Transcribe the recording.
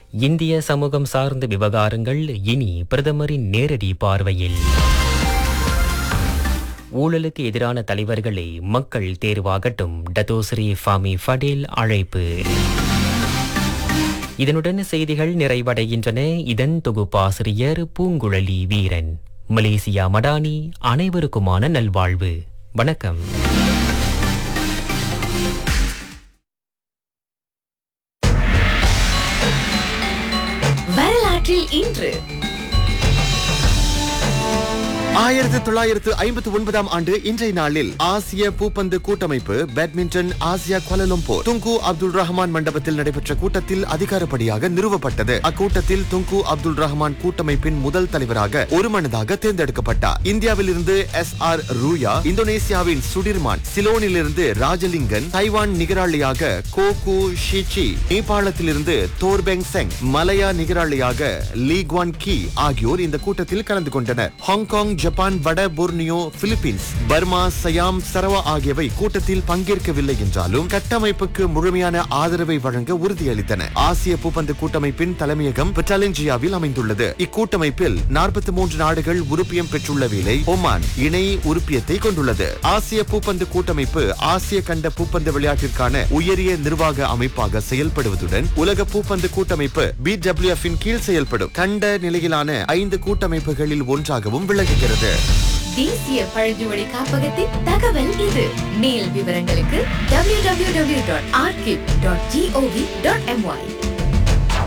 இந்திய சமூகம் சார்ந்த விவகாரங்கள் இனி பிரதமரின் நேரடி பார்வையில் ஊழலுக்கு எதிரான தலைவர்களை மக்கள் தேர்வாகட்டும் டத்தோஸ்ரீ ஃபாமி ஃபடேல் அழைப்பு இதனுடன் செய்திகள் நிறைவடைகின்றன இதன் தொகுப்பாசிரியர் பூங்குழலி வீரன் மலேசியா மடானி அனைவருக்குமான நல்வாழ்வு வணக்கம் வரலாற்றில் இன்று ஆயிரத்தி தொள்ளாயிரத்து ஐம்பத்தி ஒன்பதாம் ஆண்டு இன்றைய நாளில் ஆசிய பூப்பந்து கூட்டமைப்பு badminton Asia Kuala Lumpur Tunku Abdul Rahman மண்டபத்தில் நடைபெற்ற கூட்டத்தில் அதிகாரப்படியாக நிறுவப்பட்டது அக்கூட்டத்தில் துங்கு அப்துல் ரஹ்மான் கூட்டமைப்பின் முதல் தலைவராக ஒருமனதாக தேர்ந்தெடுக்கப்பட்டார் இந்தியாவில் இருந்து எஸ் ஆர் ரூயா இந்தோனேசியாவின் சுடிர்மான் சிலோனிலிருந்து ராஜலிங்கன் தைவான் நிகராளியாக கோகு ஷிச்சி நேபாளத்திலிருந்து தோர்பெங் செங் மலையா நிகராளியாக லீ குவான் கி ஆகியோர் இந்த கூட்டத்தில் கலந்து கொண்டனர் ஹாங்காங் ஜப்பான் வட Borneo Philippines Burma Siam Sarawak ஆகியவை கூட்டத்தில் பங்கேற்கவில்லை என்றாலும் கட்டமைப்புக்கு முழுமையான ஆதரவை வழங்க உறுதியளித்தன ஆசிய பூப்பந்து கூட்டமைப்பின் தலைமையகம் பெட்டாலஞ்சியாவில் அமைந்துள்ளது இக்கூட்டமைப்பில் நாற்பத்தி மூன்று நாடுகள் உறுப்பியம் பெற்றுள்ள வேளை ஒமான் இணை உறுப்பியத்தை கொண்டுள்ளது ஆசிய பூப்பந்து கூட்டமைப்பு ஆசிய கண்ட பூப்பந்து விளையாட்டிற்கான உயரிய நிர்வாக அமைப்பாக செயல்படுவதுடன் உலக பூப்பந்து கூட்டமைப்பு பிடபிள்யூஎஃப் இன் கீழ் செயல்படும் கண்ட நிலையிலான ஐந்து கூட்டமைப்புகளில் ஒன்றாகவும் விளங்குகிறது தேசிய பழங்குமொழி காப்பகத்தின் தகவல் இது மேல் விவரங்களுக்கு www.archive.gov.my